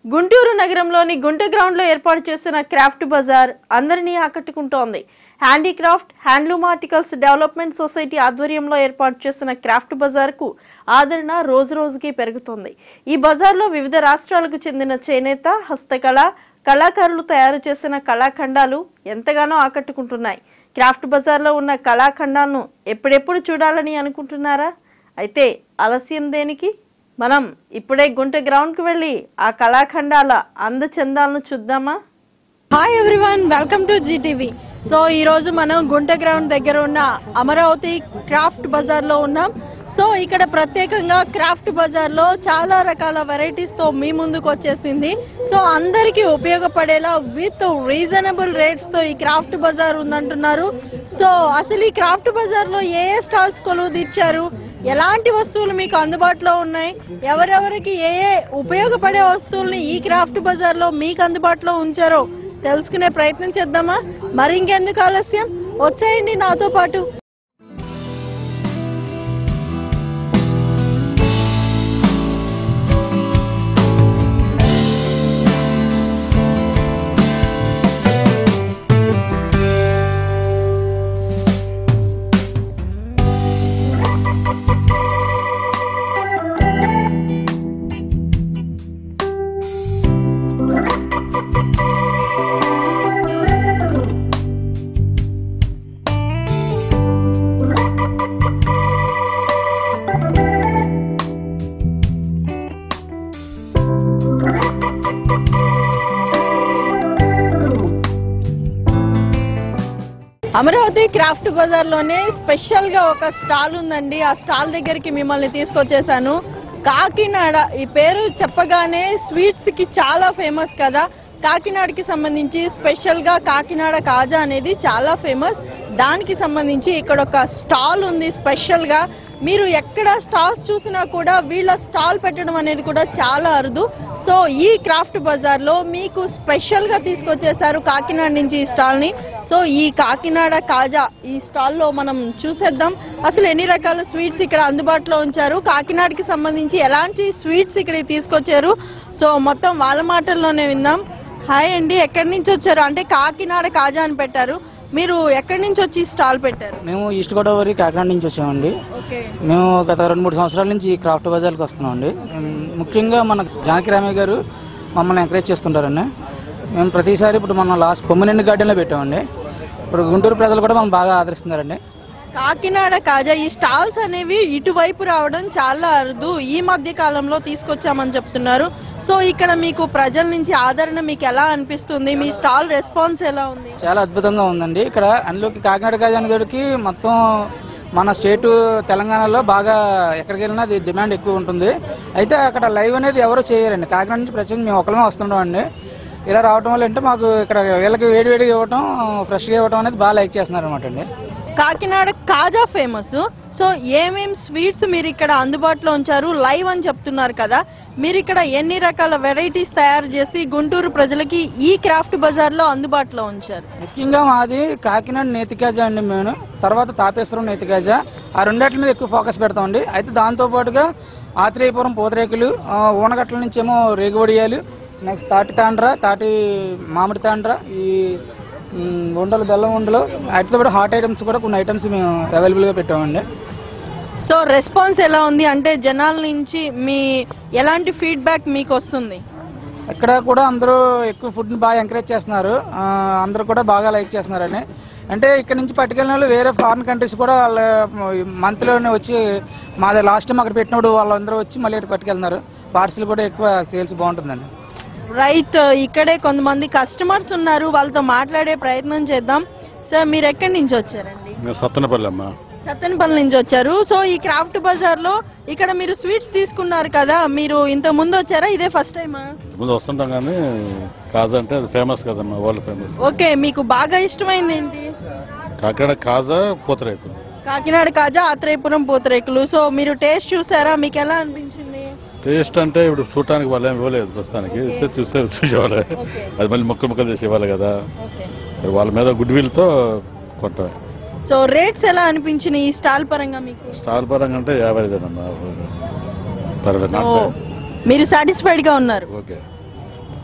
గుంటూరు నగరంలోని గుంట గ్రౌండ్లో ఏర్పాటు చేసిన క్రాఫ్ట్ బజార్ అందరినీ ఆకట్టుకుంటోంది handicraft handloom articles development society ఆధ్వర్యంలో ఏర్పాటు చేసిన క్రాఫ్ట్ బజార్కు ఆదరణ రోజు రోజుకి పెరుగుతోంది ఈ బజార్లో వివిధ రాష్ట్రాలకు చెందిన చేనేత హస్తకళ కళాకారులు తయారు చేసిన కళాఖండాలు ఎంతగానో ఆకట్టుకుంటున్నాయి క్రాఫ్ట్ బజార్లో ఉన్న కళాఖండాలను ఎప్పుడెప్పుడు చూడాలని అనుకుంటున్నారా అయితే ఆలస్యం దేనికి మనం ఇప్పుడే గుంట గ్రౌండ్కి వెళ్ళి ఆ కళాఖండాల అందచందాలను చూద్దామా hi everyone welcome to GTV so ఈరోజు మనం గుంట గ్రౌండ్ దగ్గర ఉన్న అమరావతి క్రాఫ్ట్ బజార్లో ఉన్నాం సో ఇక్కడ ప్రత్యేకంగా క్రాఫ్ట్ బజార్లో చాలా రకాల వెరైటీస్తో మీ ముందుకు వచ్చేసింది సో అందరికీ ఉపయోగపడేలా విత్ రీజనబుల్ రేట్స్తో ఈ క్రాఫ్ట్ బజార్ ఉందంటున్నారు సో అసలు ఈ క్రాఫ్ట్ బజార్లో ఏ ఏ స్టాల్స్ కొలువు తీర్చారు ఎలాంటి వస్తువులు మీకు అందుబాటులో ఉన్నాయి ఎవరెవరికి ఏ ఏ ఉపయోగపడే వస్తువుల్ని ఈ క్రాఫ్ట్ బజార్లో మీకు అందుబాటులో ఉంచారో తెలుసుకునే ప్రయత్నం చేద్దామా మరి ఇంకెందుకు ఆలస్యం వచ్చేయండి నాతో పాటు అమరావతి క్రాఫ్ట్ బజార్లోనే స్పెషల్గా ఒక స్టాల్ ఉందండి ఆ స్టాల్ దగ్గరికి మిమ్మల్ని తీసుకొచ్చేసాను కాకినాడ ఈ పేరు చెప్పగానే స్వీట్స్కి చాలా ఫేమస్ కదా కాకినాడకి సంబంధించి స్పెషల్గా కాకినాడ కాజా అనేది చాలా ఫేమస్ దానికి సంబంధించి ఇక్కడ ఒక స్టాల్ ఉంది స్పెషల్గా మీరు ఎక్కడ స్టాల్స్ చూసినా కూడా వీళ్ళ స్టాల్ పెట్టడం అనేది కూడా చాలా అరుదు సో ఈ క్రాఫ్ట్ బజార్లో మీకు స్పెషల్గా తీసుకొచ్చేసారు కాకినాడ నుంచి ఈ స్టాల్ని సో ఈ కాకినాడ కాజా ఈ స్టాల్లో మనం చూసేద్దాం అసలు ఎన్ని రకాల స్వీట్స్ ఇక్కడ అందుబాటులో ఉంచారు కాకినాడకి సంబంధించి ఎలాంటి స్వీట్స్ ఇక్కడికి తీసుకొచ్చారు సో మొత్తం వాళ్ళ మాటల్లోనే విందాం హాయ్ అండి ఎక్కడి నుంచి వచ్చారు అంటే కాకినాడ కాజా అని పెట్టారు మీరు ఎక్కడి నుంచి వచ్చి స్టాల్ పెట్టారు మేము ఈస్ట్ గోదావరి కాకినాడ నుంచి వచ్చామండి ఓకే మేము గత రెండు మూడు సంవత్సరాల నుంచి ఈ క్రాఫ్ట్ బజార్కి వస్తున్నామండి ఉమ్, ముఖ్యంగా మన జానకి రామయ్య గారు మమ్మల్ని ఎంకరేజ్ చేస్తుంటారండి మేము ప్రతిసారి ఇప్పుడు మనం లాస్ట్ కొమ్మినెండు గార్డెన్లో పెట్టామండి ఇప్పుడు గుంటూరు ప్రజలు కూడా మనం బాగా ఆదరిస్తున్నారండి కాకినాడ కాజా ఈ స్టాల్స్ అనేవి ఇటువైపు రావడం చాలా అరుదు ఈ మధ్య కాలంలో తీసుకొచ్చామని చెప్తున్నారు సో ఇక్కడ మీకు ప్రజల నుంచి ఆదరణ మీకు ఎలా అనిపిస్తుంది మీ స్టాల్ రెస్పాన్స్ ఎలా ఉంది చాలా అద్భుతంగా ఉందండి ఇక్కడ అందులోకి కాకినాడ గాజు అనేటికి మొత్తం మన స్టేటు తెలంగాణలో బాగా ఎక్కడికి వెళ్ళినా అది డిమాండ్ ఎక్కువ ఉంటుంది అయితే అక్కడ లైవ్ అనేది ఎవరు చేయరండి కాకినాడ నుంచి ప్రత్యేకంగా మేము ఒకళ్ళమే వస్తుంటాం అండి ఇలా రావడం వల్ల అంటే మాకు ఇక్కడ వీళ్ళకి వేడి వేడిగా ఇవ్వటం ఫ్రెష్గా ఇవ్వటం అనేది బాగా లైక్ చేస్తున్నారు అనమాట అండి కాకినాడ కాజా ఫేమస్ సో ఏమేం స్వీట్స్ మీరు ఇక్కడ అందుబాటులో ఉంచారు లైవ్ అని చెప్తున్నారు కదా మీరు ఇక్కడ ఎన్ని రకాల వెరైటీస్ తయారు చేసి గుంటూరు ప్రజలకి ఈ క్రాఫ్ట్ బజార్లో అందుబాటులో ఉంచారు ముఖ్యంగా మాది కాకినాడ నేతికాజా అండి మేము తర్వాత తాపేశ్వరం నేతికాజా ఆ రెండిట్ల మీద ఎక్కువ ఫోకస్ పెడతామండి అయితే దాంతోపాటుగా ఆత్రేయపురం పూతరేకులు ఆ, ఊనగట్ల నుంచి ఏమో రేగువడియాలు నెక్స్ట్ తాటి తాండ్ర తాటి మామిడి తాండ్ర ఈ ఉమ్, ఉండలు బెల్లం ఉండలు వాటితో పాటు హాట్ ఐటమ్స్ కూడా కొన్ని ఐటమ్స్ మేము అవైలబుల్గా పెట్టామండి సో రెస్పాన్స్ ఎలా ఉంది అంటే జనాల నుంచి మీ ఎలాంటి ఫీడ్బ్యాక్ మీకు వస్తుంది ఇక్కడ కూడా అందరూ ఎక్కువ ఫుడ్ని బాగా ఎంకరేజ్ చేస్తున్నారు ఆ, అందరూ కూడా బాగా లైక్ చేస్తున్నారని అంటే ఇక్కడ నుంచి పట్టుకెళ్ళిన వాళ్ళు వేరే ఫారిన్ కంట్రీస్ కూడా వాళ్ళ మంత్లోనే వచ్చి మాది లాస్ట్ టైం అక్కడ పెట్టినప్పుడు వాళ్ళందరూ వచ్చి మళ్ళీ ఇక్కడ పట్టుకెళ్తున్నారు పార్సిల్ కూడా ఎక్కువ సేల్స్ బాగుంటుందండి రైట్ ఇక్కడే కొంతమంది కస్టమర్స్ ఉన్నారు వాళ్ళతో మాట్లాడే ప్రయత్నం చేద్దాం సార్ మీరు ఎక్కడి నుంచి వచ్చారండి మేము సత్తనపల్లి అమ్మా సత్తెనపల్లి నుంచి వచ్చారు సో ఈ క్రాఫ్ట్ బజార్ లో ఇక్కడ మీరు స్వీట్స్ తీసుకున్నారు కదా మీరు ఇంత ముందు వచ్చారా ఇదే ఫస్ట్ టైమా ముందు వస్తుంటాం కానీ కాజా అంటే అది ఫేమస్ కదమ్మా వరల్డ్ ఫేమస్ ఓకే మీకు బాగా ఇష్టమైంది ఏంటి కాకినాడ కాజా పూతరేకు కాకినాడ కాజా ఆత్రేయపురం పూతరేకులు సో మీరు టేస్ట్ చూసారా మీకు ఎలా అనిపించింది టేస్ట్ అంటే ఇప్పుడు చూడటానికి వాళ్ళు ఏమి ఇవ్వలేదు ప్రస్తుతానికి ఇస్తే చూస్తే చూసేవాళ్ళు అది మళ్ళీ ముక్కలు ముక్కలు చేసి ఇవ్వాలి కదా ఓకే సరే వాళ్ళ మీద గుడ్ విల్తో కొంటాం సో రేట్స్ ఎలా అనిపించినాయి ఈ స్టాల్ పరంగా మీకు స్టాల్ పరంగా అంటే యావరేజ్ అమ్మా పర్వాలేదు సో నాకు మీరు సాటిస్ఫైడ్ గా ఉన్నారు ఓకే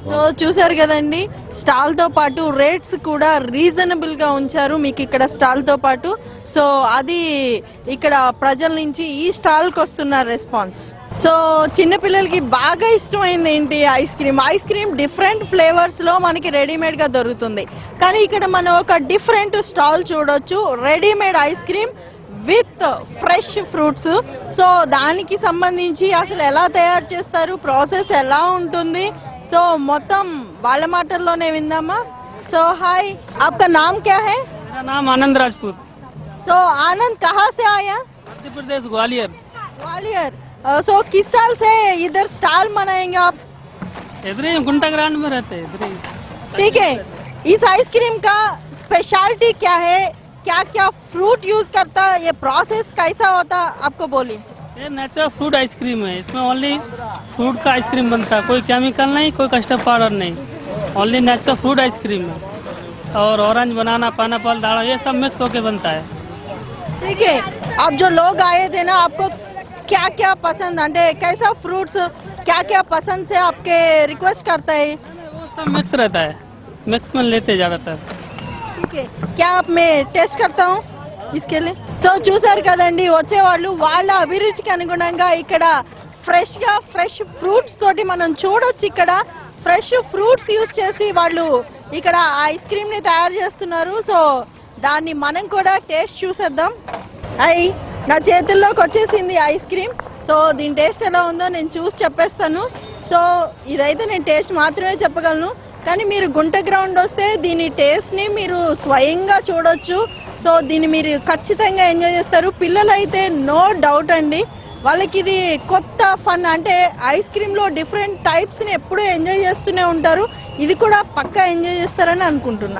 సో చూసారు కదండి స్టాల్ తో పాటు రేట్స్ కూడా రీజనబుల్ గా ఉంచారు మీకు ఇక్కడ స్టాల్ తో పాటు సో అది ఇక్కడ ప్రజల నుంచి ఈ స్టాల్ కి వస్తున్న రెస్పాన్స్ సో చిన్నపిల్లలకి బాగా ఇష్టమైంది ఏంటి ice cream ice cream different flavours లో మనకి రెడీమేడ్ గా దొరుకుతుంది కానీ ఇక్కడ మనం ఒక డిఫరెంట్ స్టాల్ చూడొచ్చు readymade ice cream with fresh fruits so దానికి సంబంధించి అసలు ఎలా తయారు చేస్తారు ప్రాసెస్ ఎలా ఉంటుంది సో మొత్తం వాళ్ళ మాటల్లోనే విందామా సో హాయ్ आपका नाम क्या है मेरा नाम आनंद राजपूत సో आनंद कहाँ से आया मध्य प्रदेश ग्वालियर ग्वालियर सो किस साल से इधर स्टॉल मनाएंगे आप इधर ही गुंटा ग्राउंड में रहते हैं इधर ही ठीक है इस आइसक्रीम का स्पेशलिटी क्या है क्या क्या फ्रूट यूज करता है ये प्रोसेस कैसा होता आपको बोलिए ये नेचुरल फ्रूट आइसक्रीम है इसमें ओनली फ्रूट का आइसक्रीम बनता है कोई केमिकल नहीं कोई कस्टर्ड पाउडर नहीं ओनली नेचुरल फ्रूट आइसक्रीम है और ऑरेंज बनाना पाइनएप्पल दाड़ा ये सब मिक्स होके बनता है ठीक है अब जो लोग आए थे ना आपको क्या क्या पसंद అంటే कैसा फ्रूट्स क्या क्या पसंद से आपके रिक्वेस्ट करता है वो सब मिक्स रहता है मिक्स में लेते हैं ज़्यादातर ठीक है क्या आप मैं టెస్ట్ करता हूँ इसके लिए సో చూసారు కదండి వచ్చేవాళ్ళు వాళ్ళ అభిరుచికి అనుగుణంగా ఇక్కడ ఫ్రెష్ గా ఫ్రెష్ ఫ్రూట్స్ తోటి మనం చూడొచ్చు ఇక్కడ ఫ్రెష్ ఫ్రూట్స్ యూస్ చేసి వాళ్ళు ఇక్కడ ఐస్ క్రీమ్ ని తయారు చేస్తున్నారు సో దాన్ని మనం కూడా టేస్ట్ చూసేద్దాం అయ్యి నా చేతుల్లోకి వచ్చేసింది ఐస్ క్రీమ్ సో దీని టేస్ట్ ఎలా ఉందో నేను చూసి చెప్పేస్తాను సో ఇదైతే నేను టేస్ట్ మాత్రమే చెప్పగలను కానీ మీరు గుంట గ్రౌండ్ వస్తే దీని టేస్ట్ని మీరు స్వయంగా చూడొచ్చు సో దీన్ని మీరు ఖచ్చితంగా ఎంజాయ్ చేస్తారు పిల్లలు అయితే నో డౌట్ అండి వాళ్ళకి ఇది కొత్త ఫన్ అంటే ఐస్ క్రీమ్లో డిఫరెంట్ టైప్స్ని ఎప్పుడూ ఎంజాయ్ చేస్తూనే ఉంటారు ఇది కూడా పక్కా ఎంజాయ్ చేస్తారని అనుకుంటున్నా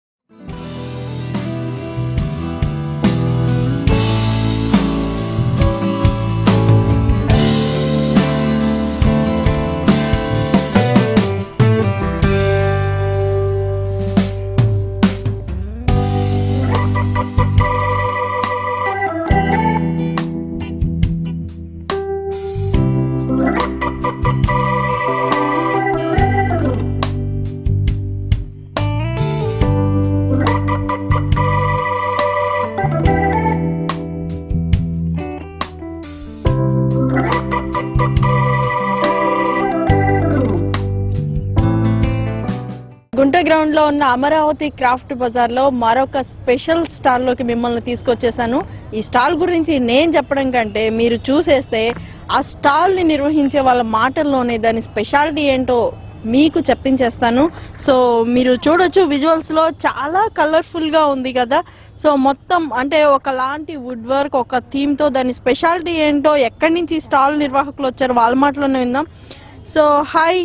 గుంట గ్రౌండ్ లో ఉన్న అమరావతి క్రాఫ్ట్ బజార్ లో మరొక స్పెషల్ స్టాల్ లోకి మిమ్మల్ని తీసుకొచ్చేసాను ఈ స్టాల్ గురించి నేను చెప్పడం కంటే మీరు చూసేస్తే ఆ స్టాల్ ని నిర్వహించే వాళ్ళ మాటల్లోనే దాని స్పెషాలిటీ ఏంటో మీకు చెప్పించేస్తాను సో మీరు చూడొచ్చు విజువల్స్ లో చాలా కలర్ఫుల్ గా ఉంది కదా సో మొత్తం అంటే ఒకలాంటి వుడ్ వర్క్ ఒక థీమ్ తో దాని స్పెషాలిటీ ఏంటో ఎక్కడి నుంచి ఈ స్టాల్ నిర్వాహకులు వచ్చారు వాళ్ళ మాటలోనే విందాం సో హాయ్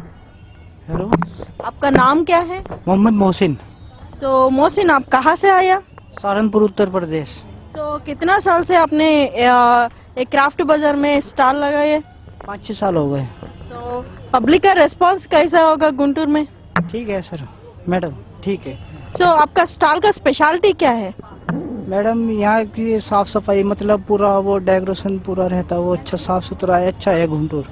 हेलो आपका नाम क्या है मोहम्मद मोहसिन तो मोहसिन आप कहाँ से आया सहारनपुर उत्तर प्रदेश तो कितना साल से आपने अ, एक क्राफ्ट बाजार में स्टॉल लगाए पाँच छः साल हो गए तो पब्लिक का रिस्पांस कैसा होगा गुंटूर में ठीक है सर मैडम ठीक है सो आपका स्टॉल का स्पेशलिटी क्या है मैडम यहाँ की साफ सफाई मतलब पूरा वो डेकोरेशन पूरा रहता है वो अच्छा साफ सुथरा है अच्छा है घुंटूर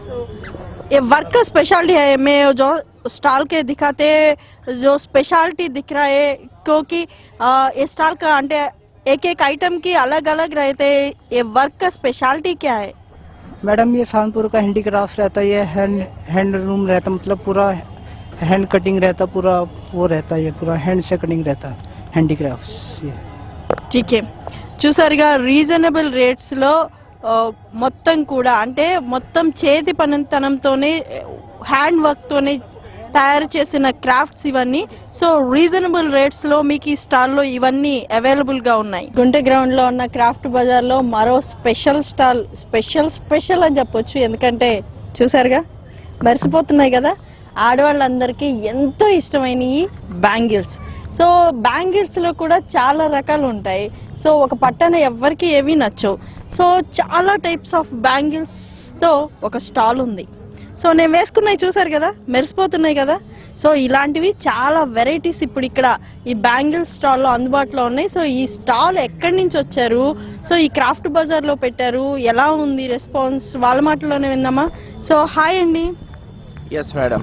ये वर्क का स्पेशलिटी है मैं जो स्टॉल के दिखाते जो स्पेशलिटी दिख रहा है क्योंकि अ, ये स्टॉल का अंटे एक एक आइटम की अलग अलग रहते हैं। ये वर्क का स्पेशलिटी क्या है मैडम ये सहारनपुर का हैंडीक्राफ्ट रहता है ये हैंड हैंड रूम रहता मतलब पूरा हैंड कटिंग रहता पूरा वो रहता है ये पूरा हैंड से कटिंग रहता है हैंडीक्राफ्ट ये టీకే చూసారుగా రీజనబుల్ రేట్స్లో మొత్తం కూడా అంటే మొత్తం చేతి పనితనంతోనే హ్యాండ్ వర్క్తోనే తయారు చేసిన క్రాఫ్ట్స్ ఇవన్నీ సో రీజనబుల్ రేట్స్లో మీకు ఈ స్టాల్లో ఇవన్నీ అవైలబుల్గా ఉన్నాయి గుంటె గ్రౌండ్లో ఉన్న క్రాఫ్ట్ బజార్లో మరో స్పెషల్ స్టాల్ స్పెషల్ స్పెషల్ అని చెప్పొచ్చు ఎందుకంటే చూసారుగా మెరిసిపోతున్నాయి కదా ఆడవాళ్ళందరికీ ఎంతో ఇష్టమైన ఈ బ్యాంగిల్స్ సో బ్యాంగిల్స్లో కూడా చాలా రకాలు ఉంటాయి సో ఒక పట్టణ ఎవ్వరికి ఏమీ నచ్చవు సో చాలా టైప్స్ ఆఫ్ బ్యాంగిల్స్తో ఒక స్టాల్ ఉంది సో నేను వేసుకున్నవి చూసారు కదా మెరిసిపోతున్నాయి కదా సో ఇలాంటివి చాలా వెరైటీస్ ఇప్పుడు ఇక్కడ ఈ బ్యాంగిల్ స్టాల్లో అందుబాటులో ఉన్నాయి సో ఈ స్టాల్ ఎక్కడి నుంచి వచ్చారు సో ఈ క్రాఫ్ట్ బజార్లో పెట్టారు ఎలా ఉంది రెస్పాన్స్ వాళ్ళ మాటలోనే విందామా సో హాయ్ అండి ఎస్ మేడం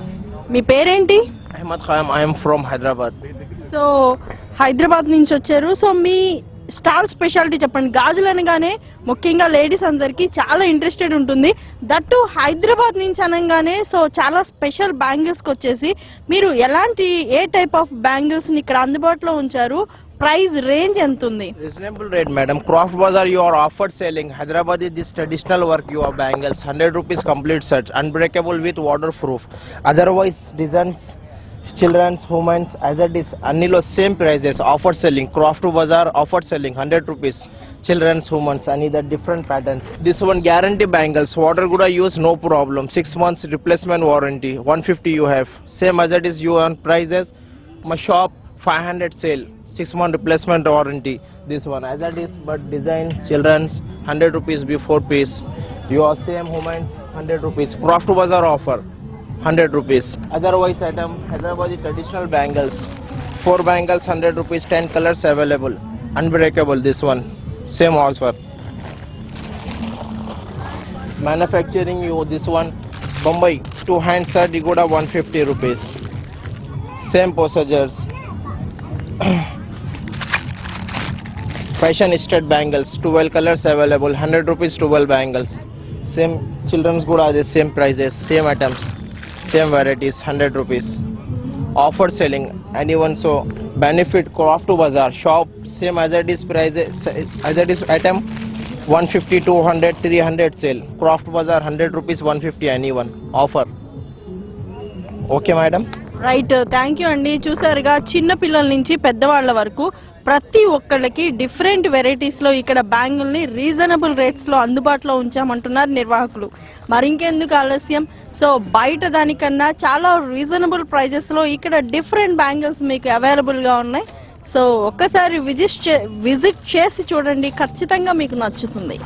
మీ పేరేంటి Ahmad Khayyam, I am from Hyderabad. So Hyderabad నుంచి వచ్చారు సో మీ స్టాల్ స్పెషాలిటీ చెప్పండి గాజులు అనగానే ముఖ్యంగా లేడీస్ అందరికి చాలా ఇంట్రెస్టెడ్ ఉంటుంది దట్టు హైదరాబాద్ నుంచి అనగానే సో చాలా స్పెషల్ బ్యాంగిల్స్కి వచ్చేసి మీరు ఎలాంటి ఏ టైప్ ఆఫ్ బ్యాంగిల్స్ని ఇక్కడ అందుబాటులో ఉంచారు ప్రైస్ రేంజ్ ఎంత ఉంది Reasonable rate, madam. Craft Bazaar, you are offered selling. Hyderabad is this traditional work, you are bangles. 100 rupees complete set. Unbreakable with waterproof. Otherwise, designs, children's, women's, as it is. Anilo same prices. Offer selling. Craft Bazaar, offer selling. 100 rupees. Children's, women's, another different pattern. This one guarantee bangles. Water gonna use no problem. 6 months replacement warranty. 150 you have. Same as it is you on prices. My shop 500 sale. 6 month replacement warranty. This one as it is but design children's 100 rupees before piece. You are same women's 100 rupees. Craft bazaar offer 100 rupees. Otherwise item Hyderabadi traditional bangles. 4 bangles 100 rupees 10 colors available. Unbreakable this one. Same offer. Manufacturing you this one Bombay two hand set you got 150 rupees. Same procedures. Fashion state bangles, 12 colors available, 100 rupees 12 bangles. Same children's good are the same prices, same items, same varieties, 100 rupees. Offer selling, anyone so benefit craft to bazaar shop, same as it is prices, as it is item 150, 200, 300 sale. Craft bazaar 100 rupees, 150 anyone offer. Okay, madam. Right thank you అండి చూసారుగా చిన్న పిల్లల నుంచి పెద్దవాళ్ళ వరకు ప్రతి ఒక్కళ్ళకి different వెరైటీస్లో ఇక్కడ బ్యాంగుల్ని రీజనబుల్ రేట్స్లో అందుబాటులో ఉంచామంటున్నారు నిర్వాహకులు మరి ఇంకెందుకు ఆలస్యం సో బయట దానికన్నా చాలా రీజనబుల్ ప్రైజెస్లో ఇక్కడ డిఫరెంట్ బ్యాంగిల్స్ మీకు అవైలబుల్గా ఉన్నాయి సో ఒక్కసారి విజిట్ చే విజిట్ చేసి చూడండి ఖచ్చితంగా మీకు నచ్చుతుంది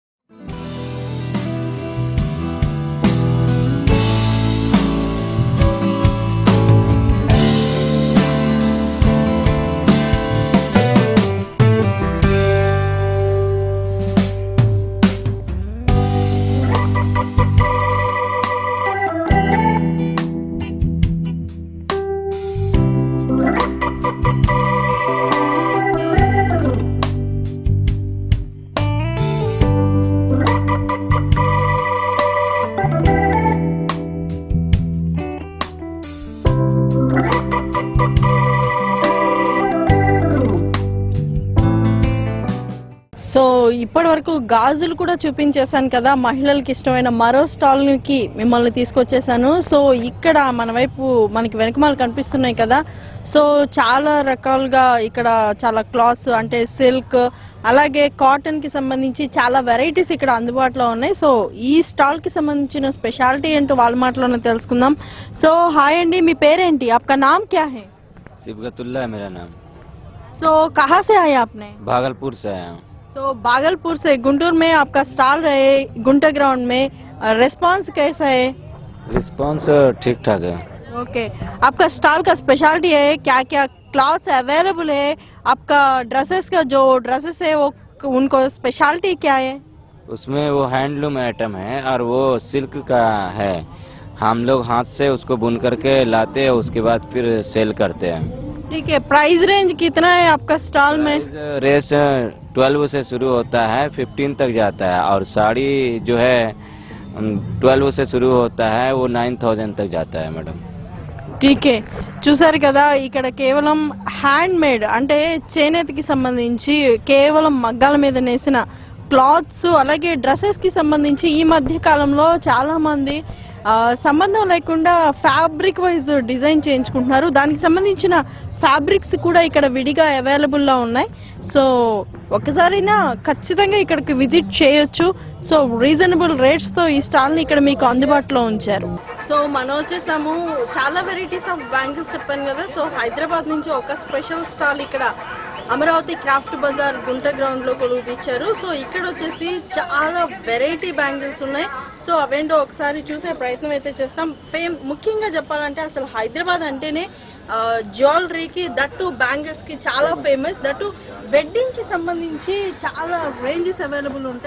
సో ఇప్పటి వరకు గాజులు కూడా చూపించేశాను కదా మహిళలకి ఇష్టమైన మరో స్టాల్కి మిమ్మల్ని తీసుకొచ్చేసాను సో ఇక్కడ మన వైపు మనకి వెనకమాల కనిపిస్తున్నాయి కదా సో చాలా రకాలుగా ఇక్కడ చాలా క్లాత్స్ అంటే సిల్క్ అలాగే కాటన్ కి సంబంధించి చాలా వెరైటీస్ ఇక్కడ అందుబాటులో ఉన్నాయి సో ఈ స్టాల్ కి సంబంధించిన స్పెషాలిటీ ఏంటో వాళ్ళ మాటలోనే తెలుసుకుందాం సో హాయ్ అండి మీ పేరేంటి आपका नाम क्या है सिबगतुल्ला है मेरा नाम సో कहाँ से आए आपने भागलपुर से आया हूँ तो भागलपुर से गुंटूर में आपका स्टॉल रहे गुंटा ग्राउंड में रिस्पांस कैसा है रिस्पॉन्स ठीक ठाक है ओके आपका स्टॉल का स्पेशलिटी है क्या क्या क्लॉथ्स अवेलेबल है आपका ड्रेसेस का जो ड्रेसेस है वो उनको स्पेशलिटी क्या है उसमें वो हैंडलूम आइटम है और वो सिल्क का है हम लोग हाथ से उसको बुन करके लाते हैं उसके बाद फिर सेल करते हैं ठीक है प्राइस रेंज कितना है आपका स्टॉल में रेस ट्वेल्व से शुरू होता है फिफ्टीन तक जाता है और साड़ी जो है ट्वेल्व से शुरू होता है वो नाइन थाउजेंड तक जाता है मैडम టీకే చూసారు కదా ఇక్కడ కేవలం హ్యాండ్ మేడ్ అంటే చేనేతకి సంబంధించి కేవలం మగ్గాల మీద నేసిన క్లాత్స్ అలాగే డ్రెస్సెస్ కి సంబంధించి ఈ మధ్య కాలంలో చాలా మంది ఆ, సంబంధం లేకుండా ఫ్యాబ్రిక్ వైజ్ డిజైన్ చేయించుకుంటున్నారు దానికి సంబంధించిన ఫ్యాబ్రిక్స్ కూడా ఇక్కడ విడిగా అవైలబుల్లో ఉన్నాయి సో ఒకసారైనా ఖచ్చితంగా ఇక్కడికి విజిట్ చేయొచ్చు సో రీజనబుల్ రేట్స్తో ఈ స్టాల్ని ఇక్కడ మీకు అందుబాటులో ఉంచారు సో మనం వచ్చేసాము చాలా వెరైటీస్ ఆఫ్ బ్యాంగిల్స్ చెప్పాను కదా సో హైదరాబాద్ నుంచి ఒక స్పెషల్ స్టాల్ ఇక్కడ అమరావతి క్రాఫ్ట్ బజార్ గుంట గ్రౌండ్ లో కొలువు తీర్చారు సో ఇక్కడ వచ్చేసి చాలా వెరైటీ బ్యాంగిల్స్ ఉన్నాయి సో అవేంటో ఒకసారి చూసే ప్రయత్నం అయితే చేస్తాం ఫేమ్ ముఖ్యంగా చెప్పాలంటే అసలు హైదరాబాద్ అంటేనే జ్యువెలరీకి దట్టు బ్యాంగిల్స్ కి చాలా ఫేమస్ దట్టు వెడ్డింగ్ కి సంబంధించి చాలా రేంజెస్ అవైలబుల్ ఉంటాయి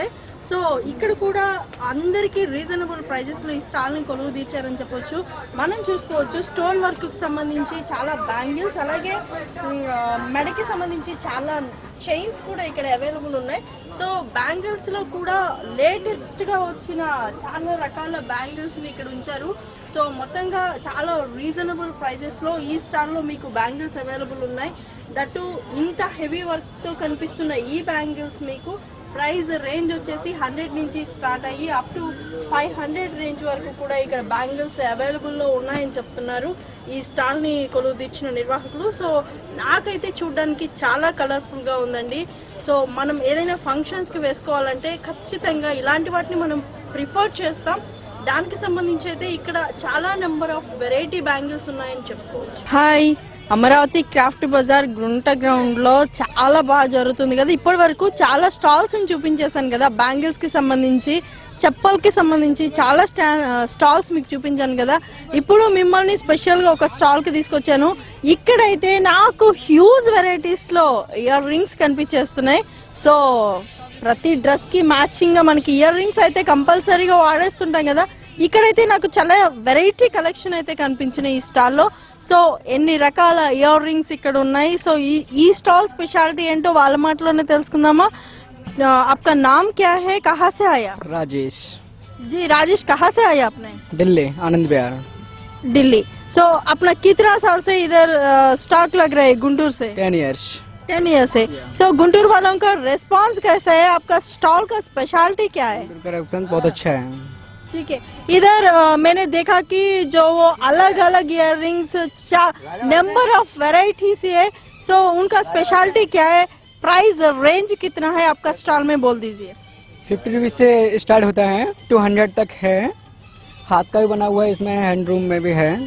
సో ఇక్కడ కూడా అందరికీ రీజనబుల్ ప్రైజెస్లో ఈ స్టాల్ని కొలువు తీర్చారని చెప్పొచ్చు మనం చూసుకోవచ్చు స్టోన్ వర్క్కి సంబంధించి చాలా బ్యాంగిల్స్ అలాగే ఆ, మెడకి సంబంధించి చాలా చైన్స్ కూడా ఇక్కడ అవైలబుల్ ఉన్నాయి సో బ్యాంగిల్స్లో కూడా లేటెస్ట్గా వచ్చిన చాలా రకాల బ్యాంగిల్స్ని ఇక్కడ ఉంచారు సో మొత్తంగా చాలా రీజనబుల్ ప్రైజెస్లో ఈ స్టాల్లో మీకు బ్యాంగిల్స్ అవైలబుల్ ఉన్నాయి దట్టు ఇంత హెవీ వర్క్తో కనిపిస్తున్న ఈ బ్యాంగిల్స్ మీకు ప్రైస్ రేంజ్ వచ్చేసి హండ్రెడ్ నుంచి స్టార్ట్ అయ్యి up to five hundred range వరకు కూడా ఇక్కడ బ్యాంగిల్స్ అవైలబుల్లో ఉన్నాయని చెప్తున్నారు ఈ స్టాల్ని కొలువు తీర్చిన నిర్వాహకులు సో నాకైతే చూడడానికి చాలా కలర్ఫుల్గా ఉందండి సో మనం ఏదైనా ఫంక్షన్స్కి వేసుకోవాలంటే ఖచ్చితంగా ఇలాంటి వాటిని మనం ప్రిఫర్ చేస్తాం దానికి సంబంధించి అయితే ఇక్కడ చాలా నెంబర్ ఆఫ్ వెరైటీ బ్యాంగిల్స్ ఉన్నాయని చెప్పుకోవచ్చు హాయ్ అమరావతి క్రాఫ్ట్ బజార్ గుంట గ్రౌండ్ లో చాలా బాగా జరుగుతుంది కదా ఇప్పటి వరకు చాలా స్టాల్స్ ని చూపించేశాను కదా బ్యాంగిల్స్ కి సంబంధించి చెప్పల్ కి సంబంధించి చాలా స్టా స్టాల్స్ మీకు చూపించాను కదా ఇప్పుడు మిమ్మల్ని స్పెషల్ గా ఒక స్టాల్ కి తీసుకొచ్చాను ఇక్కడైతే నాకు హ్యూజ్ వెరైటీస్ లో ఇయర్ రింగ్స్ కనిపించేస్తున్నాయి సో ప్రతి డ్రెస్ కి మ్యాచింగ్ గా మనకి ఇయర్ రింగ్స్ అయితే కంపల్సరీగా వాడేస్తుంటాం కదా ఇక్కడైతే నాకు చాలా వెరైటీ కలెక్షన్ అయితే కనిపించినాయి ఈ స్టాల్లో సో ఎన్ని రకాల ఇయర్ రింగ్స్ ఇక్కడ ఉన్నాయి సో ఈ ఈ స్టాల్ స్పెషాలిటీ ఏంటో వాళ్ళ మాటలోనే తెలుసుకుందామా ఆ, आपका नाम क्या है कहाँ से आया राजेश जी राजेश कहाँ से आया आपने दिल्ली आनंद विहार दिल्ली सो अपना कितना साल से इधर स्टॉक लग रहा है गुंटूर से टेन ईयर्स टेन ईयर से सो गुंटूर वालों का रेस्पॉन्स कैसा है आपका स्टॉल का स्पेशलिटी क्या है कलेक्शन बहुत अच्छा है ठीक है इधर अ, मैंने देखा कि जो वो अलग अलग ear rings number of varieties है सो उनका स्पेशलिटी क्या है प्राइस रेंज कितना है आपका स्टॉल में बोल दीजिए फिफ्टी रुपीज से स्टार्ट होता है टू हंड्रेड तक है हाथ का भी बना हुआ है इसमें हैंडलूम में भी है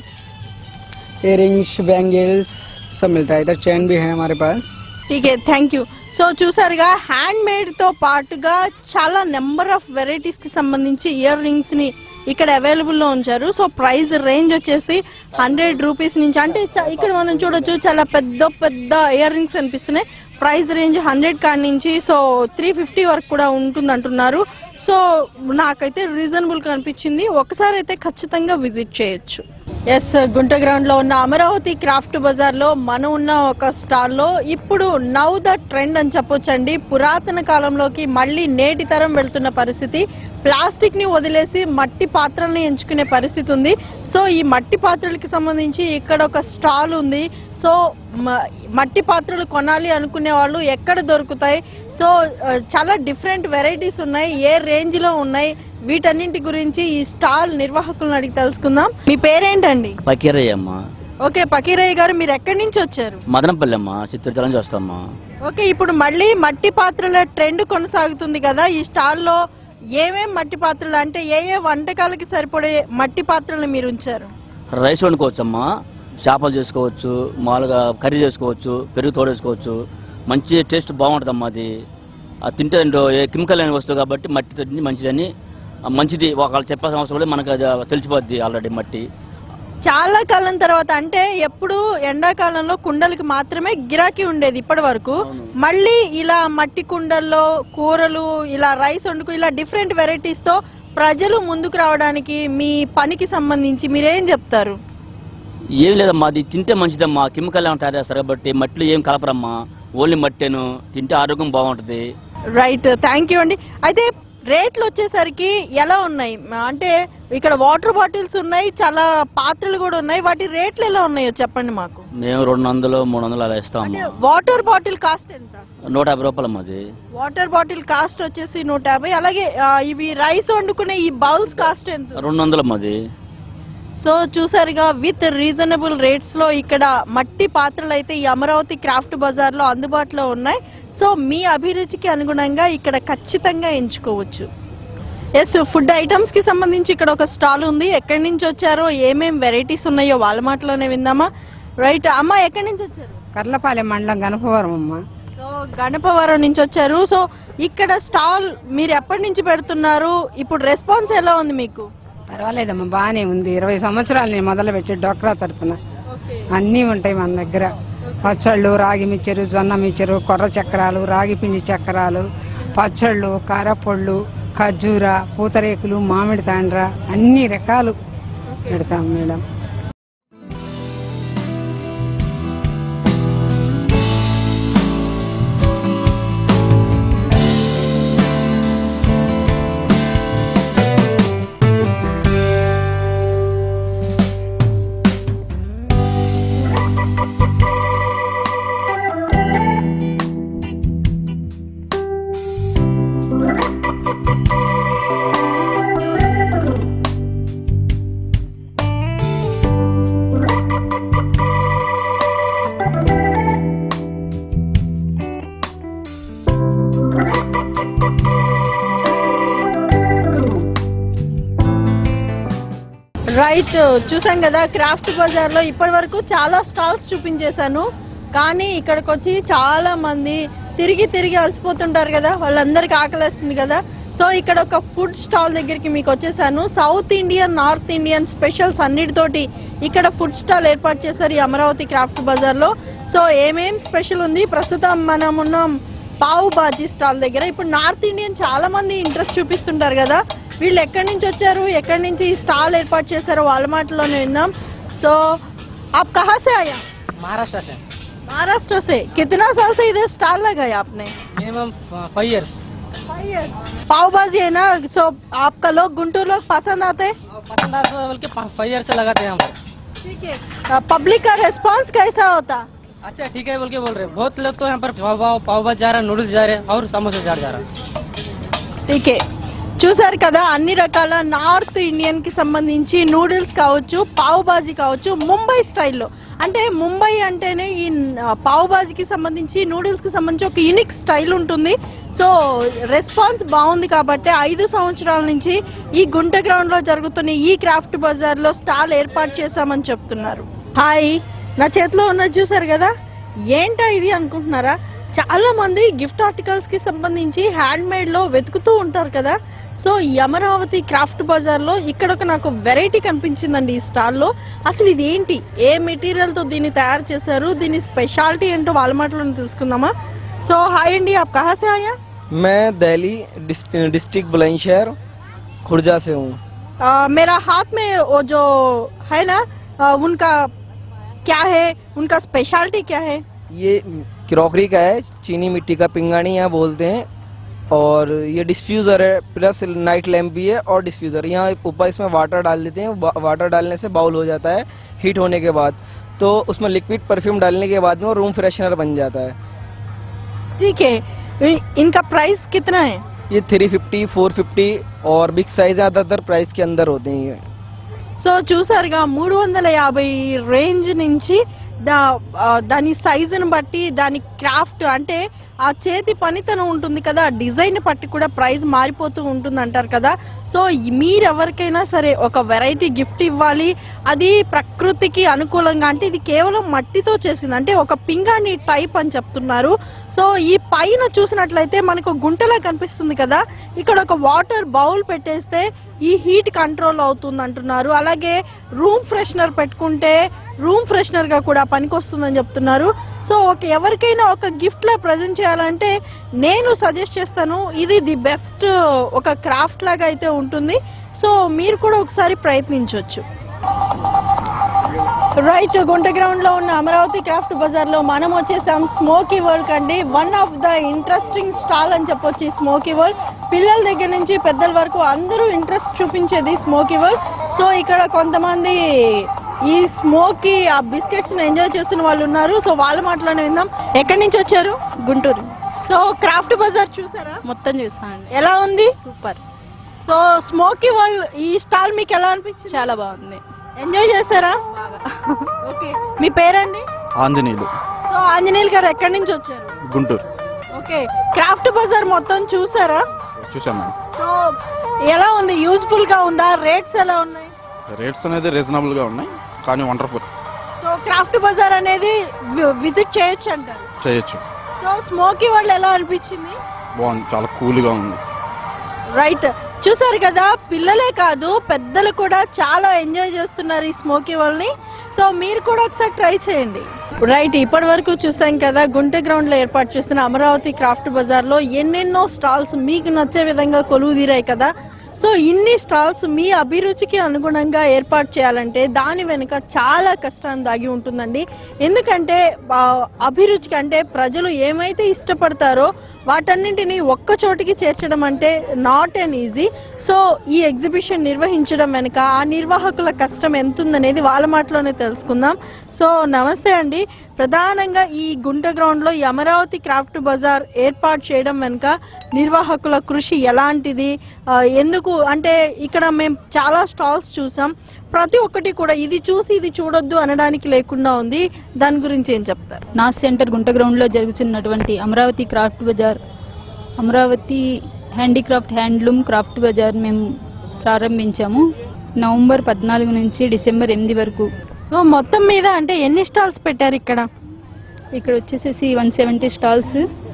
इयरिंग्स बैंगल्स सब मिलता है इधर चैन भी है हमारे पास టీకే థ్యాంక్ యూ సో చూసారుగా హ్యాండ్ మేడ్ తో పాటుగా చాలా నెంబర్ ఆఫ్ వెరైటీస్ కి సంబంధించి ఇయర్ రింగ్స్ ని ఇక్కడ అవైలబుల్ లో ఉంచారు సో ప్రైస్ రేంజ్ వచ్చేసి హండ్రెడ్ రూపీస్ నుంచి అంటే చ- ఇక్కడ మనం చూడొచ్చు చాలా పెద్ద పెద్ద ఇయర్ రింగ్స్ అనిపిస్తున్నాయి ప్రైస్ రేంజ్ హండ్రెడ్ కాడి నుంచి సో త్రీ ఫిఫ్టీ వరకు కూడా ఉంటుంది అంటున్నారు సో నాకైతే రీజనబుల్ అనిపించింది ఒకసారి అయితే ఖచ్చితంగా విజిట్ చేయొచ్చు ఎస్ గుంట గ్రౌండ్ లో ఉన్న అమరావతి క్రాఫ్ట్ బజార్ లో మనం ఉన్న ఒక స్టాల్ లో ఇప్పుడు నవ్ ద ట్రెండ్ అని చెప్పొచ్చండి పురాతన కాలంలోకి మళ్ళీ నేటి తరం వెళ్తున్న పరిస్థితి ప్లాస్టిక్ ని వదిలేసి మట్టి పాత్రల్ని ఎంచుకునే పరిస్థితి ఉంది సో ఈ మట్టి పాత్రలకి సంబంధించి ఇక్కడ ఒక స్టాల్ ఉంది సో మ- మట్టి పాత్రలు కొనాలి అనుకునే వాళ్ళు ఎక్కడ దొరుకుతాయి సో ఆ, చాలా డిఫరెంట్ వెరైటీస్ ఉన్నాయి ఏ రేంజ్ లో ఉన్నాయి వీటన్నింటి గురించి ఈ స్టాల్ నిర్వాహకులను అడిగి తెలుసుకుందాం మీ పేరేంటండి పకీరయ్య అమ్మ ఓకే పకీరయ్య గారు మీరు ఎక్కడి నుంచి వచ్చారు మదనపల్లి అమ్మ చిత్తూరు నుంచి వస్తామ్మా ఓకే ఇప్పుడు మళ్ళీ మట్టి పాత్రల ట్రెండ్ కొనసాగుతుంది కదా ఈ స్టాల్లో ఏమేం మట్టి పాత్రలు అంటే ఏ ఏ వంటకాలకి సరిపడే మట్టి పాత్రలు మీరు ఉంచారు రైస్ వండుకోవచ్చమ్మా చేపలు చేసుకోవచ్చు మామూలుగా కర్రీ చేసుకోవచ్చు పెరుగు తోడేసుకోవచ్చు మంచి టేస్ట్ బాగుంటుందమ్మా అది అది తింటే ఏంటో ఏ కెమికల్ లేని వస్తువు కాబట్టి మట్టి తింటే మంచిదని ఆ మంచిది ఒకళ్ళు చెప్పాల్సిన అవసరం లేదు మనకు అది తెలిసిపోద్ది ఆల్రెడీ మట్టి చాలా కాలం తర్వాత అంటే ఎప్పుడు ఎండాకాలంలో కుండలకి మాత్రమే గిరాకీ ఉండేది ఇప్పటి వరకు మళ్ళీ ఇలా మట్టి కుండల్లో కూరలు ఇలా రైస్ వండుకు ఇలా డిఫరెంట్ వెరైటీస్ తో ప్రజలు ముందుకు రావడానికి మీ పనికి సంబంధించి మీరేం చెప్తారు ఏం లేదమ్మా అది తింటే మంచిదమ్మా కెమికల్ ఏమైనా తయారు చేస్తారు కాబట్టి మట్టిలో ఏం కలపరమ్మా ఓన్లీ మట్టేను తింటే ఆరోగ్యం బాగుంటుంది రైట్ థ్యాంక్ యూ అండి అయితే రేట్లు వచ్చేసరికి ఎలా ఉన్నాయి అంటే ఇక్కడ వాటర్ బాటిల్స్ ఉన్నాయి చాలా పాత్రలు కూడా ఉన్నాయి వాటి రేట్లు ఎలా ఉన్నాయో చెప్పండి మాకు మేము రెండు వందలు మూడు వందలు అలా ఇస్తామమ్మా వాటర్ బాటిల్ కాస్ట్ ఎంత నూట యాభై రూపాయలమ్మా అది వాటర్ బాటిల్ కాస్ట్ వచ్చేసి నూట యాభై అలాగే ఆ, ఇవి రైస్ వండుకునే ఈ బౌల్స్ కాస్ట్ ఎంత రెండు వందలమ్మా అది సో చూసారుగా విత్ రీజనబుల్ రేట్స్ లో ఇక్కడ మట్టి పాత్రలు అయితే ఈ అమరావతి క్రాఫ్ట్ బజార్ లో అందుబాటులో ఉన్నాయి సో మీ అభిరుచికి అనుగుణంగా ఇక్కడ ఖచ్చితంగా ఎంచుకోవచ్చు ఎస్ ఫుడ్ ఐటమ్స్ కి సంబంధించి ఇక్కడ ఒక స్టాల్ ఉంది ఎక్కడి నుంచి వచ్చారో ఏమేం వెరైటీస్ ఉన్నాయో వాళ్ళ మాటలోనే విందామా రైట్ అమ్మ ఎక్కడి నుంచి వచ్చారు కర్లపాలెం మండలం గణపవరం అమ్మ సో గణపవరం నుంచి వచ్చారు సో ఇక్కడ స్టాల్ మీరు ఎప్పటి నుంచి పెడుతున్నారు ఇప్పుడు రెస్పాన్స్ ఎలా ఉంది మీకు పర్వాలేదమ్మా బాగానే ఉంది ఇరవై సంవత్సరాలు నేను మొదలు పెట్టి డోక్రా తరపున అన్నీ ఉంటాయి మన దగ్గర పచ్చళ్ళు రాగి మిచ్చరు జొన్న మిచ్చరు కొర్ర చక్రాలు రాగి పిండి చక్రాలు పచ్చళ్ళు కారపొళ్ళు ఖర్జూర పూతరేకులు మామిడి తాండ్ర అన్ని రకాలు పెడతాం మేడం రైట్ చూసాం కదా క్రాఫ్ట్ బజార్లో ఇప్పటి వరకు చాలా స్టాల్స్ చూపించేశాను కానీ ఇక్కడికి వచ్చి చాలా మంది తిరిగి తిరిగి అలసిపోతుంటారు కదా వాళ్ళందరికీ ఆకలేస్తుంది కదా సో ఇక్కడ ఒక ఫుడ్ స్టాల్ దగ్గరికి మీకు వచ్చేసాను south Indian north Indian specials అన్నిటితోటి ఇక్కడ ఫుడ్ స్టాల్ ఏర్పాటు చేశారు ఈ అమరావతి క్రాఫ్ట్ బజార్లో సో ఏమేం స్పెషల్ ఉంది ప్రస్తుతం మనం ఉన్నాం పావు బాజీ స్టాల్ దగ్గర ఇప్పుడు నార్త్ ఇండియన్ చాలా మంది ఇంట్రెస్ట్ చూపిస్తుంటారు కదా వీళ్ళు ఎక్కడి నుంచి వచ్చారు ఎక్కడి నుంచి ఈ స్టాల్ ఏర్పాటు చేశారో వాళ్ళ మాటలోనే విందాం సో आप कहाँ से आया महाराष्ट्र से महाराष्ट्र से कितना साल से इधर स्टॉल लगाया आपने मिनिमम फाइव इयर्स पाव भाजी है ना सो आपका लोग गुंटूर लोग पसंद आते हैं पसंद आता है बोल के फाइव ईयर से लगाते हैं हम लोग ठीक है पब्लिक का रेस्पॉन्स कैसा होता अच्छा ठीक है बोल के बोल रहे हैं बहुत लोग तो यहाँ पर पाव पाव पाव भाजी जा रहा है नूडल्स जा रहे हैं और समोसा चाट जा रहा है టీకే చూసారు కదా అన్ని రకాల నార్త్ ఇండియన్ కి సంబంధించి నూడిల్స్ కావచ్చు పావు బాజీ కావచ్చు ముంబై స్టైల్లో అంటే ముంబై అంటేనే ఈ న- పావు బాజీకి సంబంధించి నూడిల్స్ కి సంబంధించి ఒక యూనిక్ స్టైల్ ఉంటుంది సో రెస్పాన్స్ బాగుంది కాబట్టి ఐదు సంవత్సరాల నుంచి ఈ గుంట గ్రౌండ్ లో జరుగుతున్న ఈ క్రాఫ్ట్ బజార్ లో స్టాల్ ఏర్పాటు చేశామని చెప్తున్నారు హాయ్ నా చేతిలో ఉన్నది చూసారు కదా ఏంటా ఇది అనుకుంటున్నారా చాలా మంది గిఫ్ట్ ఆర్టికల్స్ కి సంబంధించి హ్యాండ్ మేడ్ లో వెతుకుతూ ఉంటారు కదా సో ఈ అమరావతి క్రాఫ్ట్ బజార్ లో ఇక్కడ ఒక నాకు వెరైటీ కనిపించిందండి ఈ స్టాల్ లో అసలు ఇది ఏంటి ఏ మెటీరియల్ తో దీన్ని తయారు చేశారు దీని స్పెషాలిటీ ఏంటో వాళ్ళ మాటలను తెలుసుకుందామా సో హాయ్ అండి ఆప్ కహా సే ఆయా मैं दिल्ली डिस्ट्रिक्ट बुलंदशहर खुर्जा से हूँ आ, मेरा हाथ में वो जो है ना आ, उनका क्या है उनका स्पेशलिटी क्या है ये क्रॉकरी का है चीनी मिट्टी का पिंगानी यहाँ बोलते हैं और ये डिफ्यूज़र है प्लस नाइट लैम्प भी है और डिफ्यूज़र यहाँ ऊपर इसमें वाटर डाल देते हैं वा- वाटर डालने से बाउल हो जाता है हीट होने के बाद तो उसमें लिक्विड परफ्यूम डालने के बाद में वो रूम फ्रेशनर बन जाता है ठीक है इ- इनका प्राइस कितना है ये थ्री फिफ्टी फोर फिफ्टी और बिग साइज़ ज़्यादातर प्राइस के अंदर होते हैं ये సో చూసారుగా మూడు వందల యాభై రేంజ్ నుంచి దా ఆ, దాని సైజుని బట్టి దాని క్రాఫ్ట్ అంటే ఆ చేతి పనితనం ఉంటుంది కదా ఆ డిజైన్ బట్టి కూడా ప్రైస్ మారిపోతూ ఉంటుంది అంటారు కదా సో ఈ- మీరు ఎవరికైనా సరే ఒక వెరైటీ గిఫ్ట్ ఇవ్వాలి అది ప్రకృతికి అనుకూలంగా అంటే ఇది కేవలం మట్టితో చేసింది అంటే ఒక పింగాణి టైప్ అని చెప్తున్నారు సో ఈ పైన చూసినట్లయితే మనకు గుంటలా కనిపిస్తుంది కదా ఇక్కడ ఒక వాటర్ బౌల్ పెట్టేస్తే ఈ హీట్ కంట్రోల్ అవుతుంది అంటున్నారు అలాగే రూమ్ ఫ్రెషనర్ పెట్టుకుంటే రూమ్ ఫ్రెషనర్ గా కూడా పనికొస్తుందని చెప్తున్నారు సో ఒక ఎవరికైనా ఒక గిఫ్ట్ లా ప్రజెంట్ చేయాలంటే నేను సజెస్ట్ చేస్తాను ఇది ది బెస్ట్ ఒక క్రాఫ్ట్ లాగా అయితే ఉంటుంది సో మీరు కూడా ఒకసారి ప్రయత్నించవచ్చు రైట్ గుంట గ్రౌండ్ లో ఉన్న అమరావతి క్రాఫ్ట్ బజార్ లో మనం వచ్చేసాం స్మోకీ వరల్డ్ కండి one of the interesting stall అని చెప్పొచ్చు ఈ స్మోకీ వరల్డ్ పిల్లల దగ్గర నుంచి పెద్దల వరకు అందరూ ఇంట్రెస్ట్ చూపించేది స్మోకీ వరల్డ్ సో ఇక్కడ కొంతమంది ఈ స్మోకీ ఆ బిస్కెట్స్ ఎంజాయ్ చేస్తున్న వాళ్ళు ఉన్నారు సో వాళ్ళ మాటలోనే విందాం ఎక్కడి నుంచి వచ్చారు గుంటూరు సో క్రాఫ్ట్ బజార్ చూసారా మొత్తం చూసానండి ఎలా ఉంది సూపర్ సో స్మోకీ వరల్డ్ ఈ స్టాల్ మీకు ఎలా అనిపించింది చాలా బాగుంది ఎంజాయ్ చేశారా ఓకే మీ పేరండి ఆంజనేయులు సో ఆంజనేయులు గారు ఎక్కడి నుంచి వచ్చారు గుంటూరు ఓకే క్రాఫ్ట్ బజార్ మొత్తం చూసారా చూసాం మేడం సో ఎలా ఉంది యూజ్ఫుల్ గా ఉందా రేట్స్ ఎలా ఉన్నాయి రేట్స్ అనేది రీజనబుల్గా ఉన్నాయి కానీ వండర్ఫుల్ సో క్రాఫ్ట్ బజార్ అనేది విజిట్ చేయొచ్చు అంటారు చేయొచ్చు సో స్మోకీ వరల్డ్ ఎలా అనిపించింది బాగుంది చాలా కూల్గా ఉంది రైట్ చూసారు కదా పిల్లలే కాదు పెద్దలు కూడా చాలా ఎంజాయ్ చేస్తున్నారు ఈ స్మోకీ వరల్డ్ని సో మీరు కూడా ఒకసారి ట్రై చేయండి రైట్ ఇప్పటి వరకు చూసాం కదా గుంట గ్రౌండ్ లో ఏర్పాటు చేస్తున్న అమరావతి క్రాఫ్ట్ బజార్ లో ఎన్నెన్నో స్టాల్స్ మీకు నచ్చే విధంగా కొలువు తీరాయి కదా సో ఇన్ని స్టాల్స్ మీ అభిరుచికి అనుగుణంగా ఏర్పాటు చేయాలంటే దాని వెనుక చాలా కష్టాన్ని దాగి ఉంటుందండి ఎందుకంటే ఆ, అభిరుచికి అంటే ప్రజలు ఏమైతే ఇష్టపడతారో వాటన్నింటినీ ఒక్క చోటికి చేర్చడం అంటే నాట్ ఎన్ ఈజీ సో ఈ ఎగ్జిబిషన్ నిర్వహించడం వెనుక ఆ నిర్వాహకుల కష్టం ఎంత ఉందనేది వాళ్ళ మాటలోనే తెలుసుకుందాం సో నమస్తే అండి ప్రధానంగా ఈ గుంట గ్రౌండ్లో ఈ అమరావతి క్రాఫ్ట్ బజార్ ఏర్పాటు చేయడం వెనుక నిర్వాహకుల కృషి ఎలాంటిది ఆ, ఎందుకు అంటే ఇక్కడ మేము చాలా స్టాల్స్ చూసాం ప్రతి ఒక్కటి కూడా ఇది చూసి ఇది చూడొద్దు అనడానికి లేకుండా ఉంది దాని గురించి ఏం చెప్తారు నాస్ సెంటర్ గుంట గ్రౌండ్లో జరుగుతున్నటువంటి అమరావతి క్రాఫ్ట్ బజార్ అమరావతి హ్యాండీక్రాఫ్ట్ హ్యాండ్లూమ్ క్రాఫ్ట్ బజార్ మేము ప్రారంభించాము నవంబర్ పద్నాలుగు నుంచి డిసెంబర్ ఎనిమిది వరకు సో మొత్తం మీద అంటే ఎన్ని స్టాల్స్ పెట్టారు ఇక్కడ ఇక్కడ వచ్చేసేసి వన్ సెవెంటీ స్టాల్స్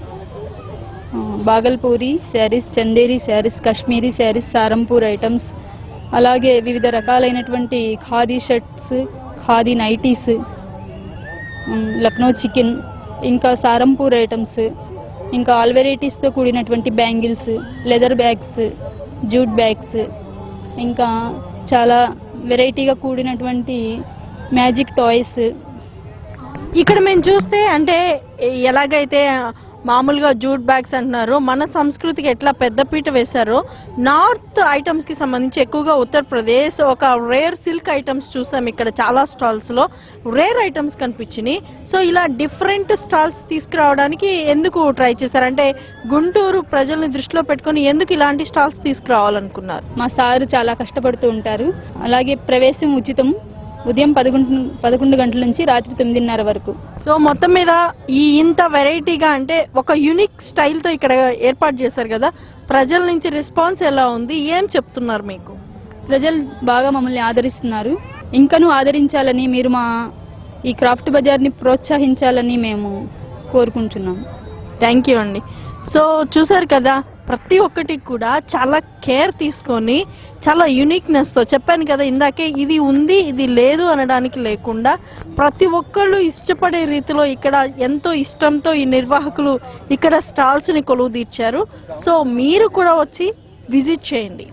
ఆ, బాగల్పూరి శారీస్ చందేరి శారీస్ కాశ్మీరీ శారీస్ సారంపూర్ ఐటమ్స్ అలాగే వివిధ రకాలైనటువంటి khadi shirts khadi nighties um, Lucknow chikan ఇంకా సారంపూర్ ఐటమ్స్ ఇంకా ఆల్ వెరైటీస్తో కూడినటువంటి bangles leather bags jute bags ఇంకా చాలా వెరైటీగా కూడినటువంటి మ్యాజిక్ టాయ్స్ ఇక్కడ మేము చూస్తే అంటే ఎలాగైతే మామూలుగా జూట్ బ్యాగ్స్ అంటున్నారు మన సంస్కృతికి ఎట్లా పెద్దపీట వేశారో నార్త్ ఐటమ్స్ కి సంబంధించి ఎక్కువగా ఉత్తరప్రదేశ్ ఒక రేర్ సిల్క్ ఐటమ్స్ చూసాం ఇక్కడ చాలా స్టాల్స్ లో రేర్ ఐటమ్స్ కనిపించినాయి సో ఇలా డిఫరెంట్ స్టాల్స్ తీసుకురావడానికి ఎందుకు ట్రై చేశారు అంటే గుంటూరు ప్రజల్ని దృష్టిలో పెట్టుకొని ఎందుకు ఇలాంటి స్టాల్స్ తీసుకురావాలనుకున్నారు మా సారు చాలా కష్టపడుతూ ఉంటారు అలాగే ప్రవేశం ఉచితం ఉదయం పదకొండు పదకొండు గంటల నుంచి రాత్రి తొమ్మిదిన్నర వరకు సో మొత్తం మీద ఈ ఇంత వెరైటీగా అంటే ఒక యూనిక్ స్టైల్తో ఇక్కడ ఏర్పాటు చేశారు కదా ప్రజల నుంచి రెస్పాన్స్ ఎలా ఉంది ఏం చెప్తున్నారు మీకు ప్రజలు బాగా మమ్మల్ని ఆదరిస్తున్నారు ఇంకనూ ఆదరించాలని మీరు మా ఈ క్రాఫ్ట్ బజార్ని ప్రోత్సహించాలని మేము కోరుకుంటున్నాం థ్యాంక్ యూ అండి సో చూసారు కదా ప్రతి ఒక్కటి కూడా చాలా కేర్ తీసుకొని చాలా యూనిక్నెస్తో చెప్పాను కదా ఇందాకే ఇది ఉంది ఇది లేదు అనడానికి లేకుండా ప్రతి ఒక్కళ్ళు ఇష్టపడే రీతిలో ఇక్కడ ఎంతో ఇష్టంతో ఈ నిర్వాహకులు ఇక్కడ స్టాల్స్ని కొలువు తీర్చారు సో మీరు కూడా వచ్చి విజిట్ చేయండి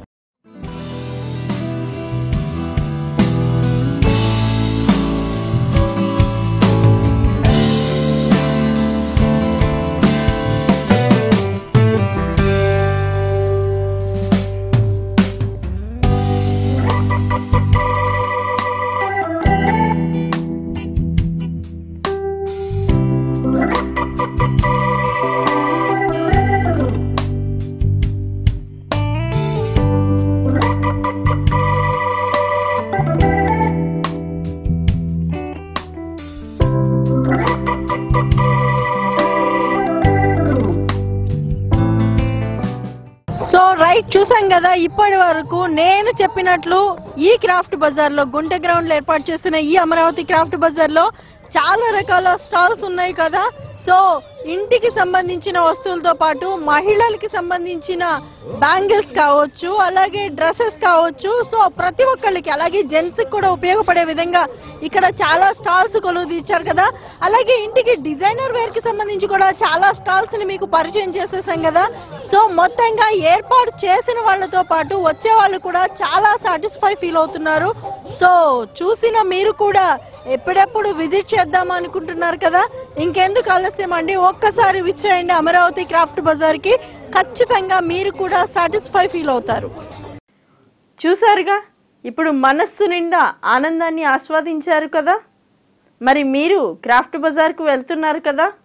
సో రైట్ చూసాం కదా ఇప్పటి వరకు నేను చెప్పినట్లు ఈ క్రాఫ్ట్ బజార్ లో గుంట గ్రౌండ్ లో ఏర్పాటు చేసిన ఈ అమరావతి క్రాఫ్ట్ బజార్ లో చాలా రకాల స్టాల్స్ ఉన్నాయి కదా సో ఇంటికి సంబంధించిన వస్తువులతో పాటు మహిళలకి సంబంధించిన బ్యాంగిల్స్ కావచ్చు అలాగే డ్రెస్సెస్ కావచ్చు సో ప్రతి ఒక్కళ్ళకి అలాగే జెంట్స్ కూడా ఉపయోగపడే విధంగా ఇక్కడ చాలా స్టాల్స్ కొలువు తీర్చారు కదా అలాగే ఇంటికి డిజైనర్ వేర్ కి సంబంధించి కూడా చాలా స్టాల్స్ ని మీకు పరిచయం చేసేసాం కదా సో మొత్తంగా ఏర్పాటు చేసిన వాళ్ళతో పాటు వచ్చే వాళ్ళు కూడా చాలా సాటిస్ఫై ఫీల్ అవుతున్నారు సో చూసిన మీరు కూడా ఎప్పుడెప్పుడు విజిట్ చేద్దాం అనుకుంటున్నారు కదా ఇంకెందుకు ఆలస్యం అండి ఒక్కసారి విచ్చేయండి అమరావతి క్రాఫ్ట్ బజార్ కి ఖచ్చితంగా మీరు కూడా సాటిస్ఫై ఫీల్ అవుతారు చూసారుగా ఇప్పుడు మనస్సు నిండా ఆనందాన్ని ఆస్వాదించారు కదా మరి మీరు క్రాఫ్ట్ బజార్కు వెళ్తున్నారు కదా